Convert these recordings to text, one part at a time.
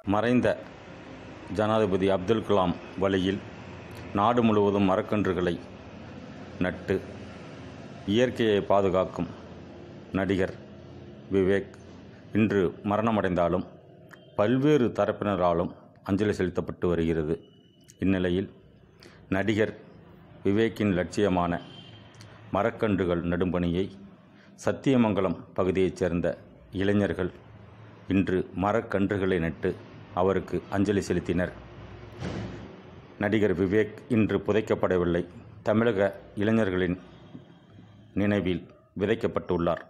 மறைந்த ஜனாதிபதி அப்துல் கலாம் வழியில் நாடு முழுவதும் மரக்கன்றுகளை நட்டு இயற்கையை பாதுகாக்கும் நடிகர் விவேக் இன்று மரணமடைந்தாலும் பல்வேறு தரப்பினராலும் அஞ்சலி செலுத்தப்பட்டு வருகிறது இந்நிலையில் நடிகர் விவேக்கின் லட்சியமான மரக்கன்றுகள் நடும் பணியை சத்தியமங்கலம் பகுதியைச் சேர்ந்த இளைஞர்கள் இன்று மரக்கன்றுகளை நட்டு அவருக்கு அஞ்சலி செலுத்தினர் நடிகர் விவேக் இன்று புதைக்கப்படவில்லை தமிழக இளைஞர்களின் நினைவில் விதைக்கப்பட்டுள்ளார்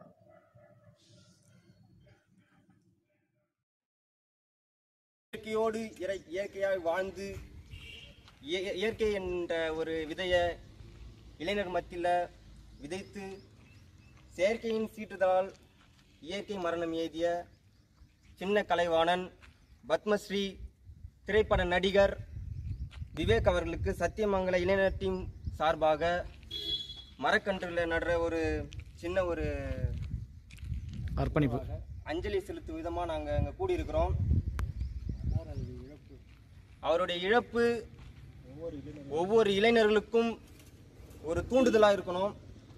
இயற்கையோடு இறை இயற்கையாய் வாழ்ந்து இய- இயற்கை என்ற ஒரு விதையை இளைஞர் மத்தியில் விதைத்து செயற்கையின் சீற்றுதலால் இயற்கை மரணம் எய்திய சின்ன கலைவாணன் பத்மஸ்ரீ திரைப்பட நடிகர் விவேக் அவர்களுக்கு சத்தியமங்கல இளைஞர் டீம் சார்பாக மரக்கன்றுகளை நடுற ஒரு சின்ன ஒரு அர்ப்பணிப்பு அஞ்சலி செலுத்தும் விதமாக நாங்கள் அங்கே கூடியிருக்கிறோம் அவருடைய இழப்பு ஒவ்வொரு இளைஞர்களுக்கும் ஒரு தூண்டுதலாக இருக்கணும்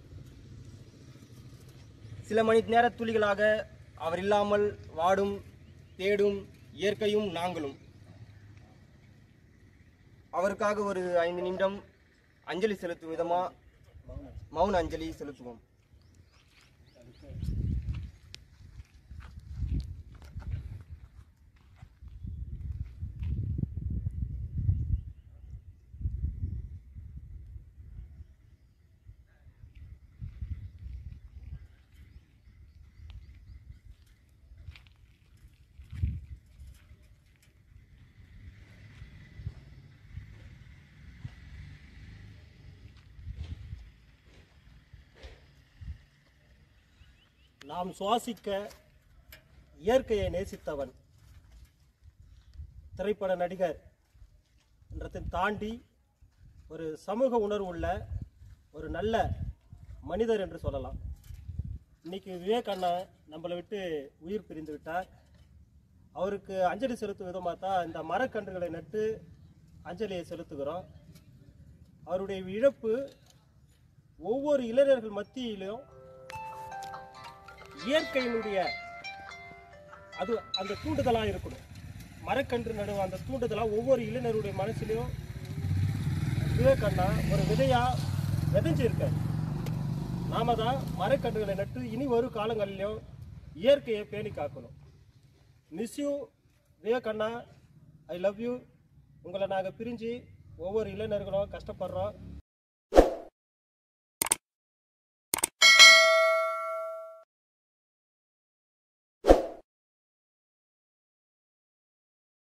சில மணி நேர துளிகளாக அவர் இல்லாமல் வாடும் தேடும் இயற்கையும் நாங்களும் அவருக்காக ஒரு ஐந்து நிமிடம் அஞ்சலி செலுத்தும் விதமாக மௌன அஞ்சலி செலுத்துவோம் நாம் சுவாசிக்க இயற்கையை நேசித்தவன் திரைப்பட நடிகர் என்றதை தாண்டி ஒரு சமூக உணர்வு உள்ள ஒரு நல்ல மனிதர் என்று சொல்லலாம் இன்னைக்கு விவேக் அண்ணன் நம்மளை விட்டு உயிர் பிரிந்து விட்டார் அவருக்கு அஞ்சலி செலுத்தும் விதமாக தான் இந்த மரக்கன்றுகளை நட்டு அஞ்சலியை செலுத்துகிறோம் அவருடைய இழப்பு ஒவ்வொரு இளைஞர்கள் மத்தியிலும் இயற்கையினுடைய அது அந்த தூண்டுதலாக இருக்கணும் மரக்கன்று நடுவ அந்த தூண்டுதலாக ஒவ்வொரு இளைஞருடைய மனசுலையும் விவேகண்ணா ஒரு விதையா விதைஞ்சிருக்காரு நாம தான் மரக்கன்றுகளை நட்டு இனி வரும் காலங்களிலும் இயற்கையை பேணி காக்கணும் மிஸ் யூ விவேகண்ணா ஐ லவ் யூ உங்களை நாங்கள் பிரிஞ்சு ஒவ்வொரு இளைஞர்களும் கஷ்டப்படுறோம்